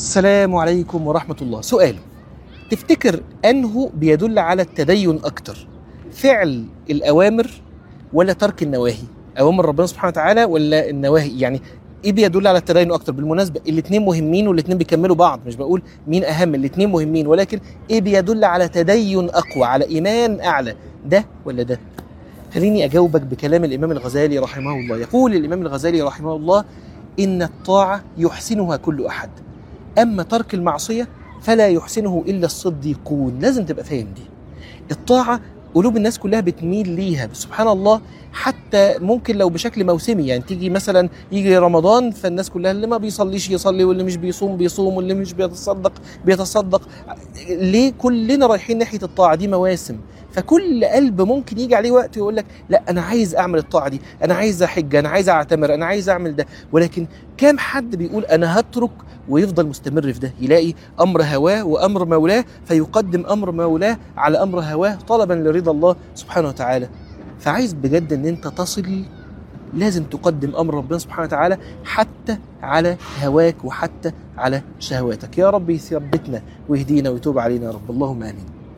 السلام عليكم ورحمة الله سؤال تفتكر أنه بيدل على التدين أكتر فعل الأوامر ولا ترك النواهي أوامر ربنا سبحانه وتعالى ولا النواهي يعني ايه بيدل على التدين اكتر بالمناسبه الاثنين مهمين والاثنين بيكملوا بعض مش بقول مين اهم الاثنين مهمين ولكن ايه بيدل على تدين اقوى على ايمان اعلى ده ولا ده خليني اجاوبك بكلام الامام الغزالي رحمه الله يقول الامام الغزالي رحمه الله ان الطاعه يحسنها كل احد اما ترك المعصيه فلا يحسنه الا الصديقون لازم تبقى فاهم دي الطاعه قلوب الناس كلها بتميل ليها سبحان الله حتى ممكن لو بشكل موسمي يعني تيجي مثلا يجي رمضان فالناس كلها اللي ما بيصليش يصلي واللي مش بيصوم بيصوم واللي مش بيتصدق بيتصدق ليه كلنا رايحين ناحيه الطاعه دي مواسم فكل قلب ممكن يجي عليه وقت يقول لك لا انا عايز اعمل الطاعه دي انا عايز احج انا عايز اعتمر انا عايز اعمل ده ولكن كام حد بيقول انا هترك ويفضل مستمر في ده يلاقي امر هواه وامر مولاه فيقدم امر مولاه على امر هواه طلبا لرضا الله سبحانه وتعالى فعايز بجد ان انت تصل لازم تقدم امر ربنا سبحانه وتعالى حتى على هواك وحتى على شهواتك يا رب يثبتنا ويهدينا ويتوب علينا يا رب اللهم امين